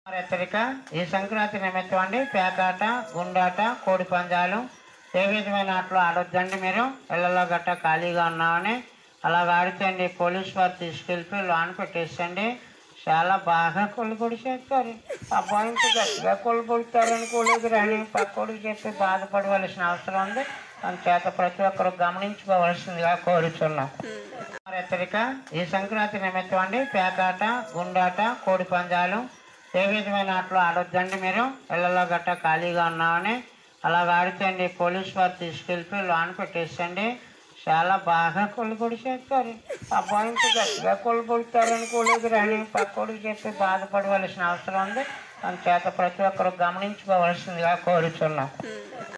హెచ్చరిక ఈ సంక్రాంతి నిమిత్తం అండి పేకాట గుండాట కోడి పందాలు ఏ విధమైన ఆటలు ఆడొద్దండి మీరు ఇళ్లలో గట్ట ఖాళీగా ఉన్నామని అలాగ ఆడితే అండి పోలీస్ వారు తీసుకెళ్ళి లోన్ పెట్టేసండి చాలా బాగా కొలు పొడి చేస్తారు అబ్బాయికి గట్టిగా కొలు పొడుతారు అనుకోలేదు రాని పక్కోడికి చెప్పి బాధపడవలసిన అవసరం ఉంది అందుచేత ప్రతి ఒక్కరు గమనించుకోవాల్సిందిగా కోరుచున్నాం హెచ్చరిక ఈ సంక్రాంతి నిమిత్తం అండి పేకాట గుండాట కోడి పందాలు ఏ విధమైన ఆటలు ఆడొద్దండి మీరు ఇళ్లలో గట్ట ఖాళీగా ఉన్నామని అలాగ ఆడితే అండి పోలీస్ వారు తీసుకెళ్ళి లోన్ పెట్టేసండి చాలా బాగా కొలు పొడి చేస్తారు అబ్బాయికి గట్టిగా కొలు పొడుతారు అనుకోలేదు రాని పక్కోడికి చెప్పి బాధపడవలసిన అవసరం ఉంది అందుచేత ప్రతి ఒక్కరు గమనించుకోవాల్సిందిగా కోరుచున్నాం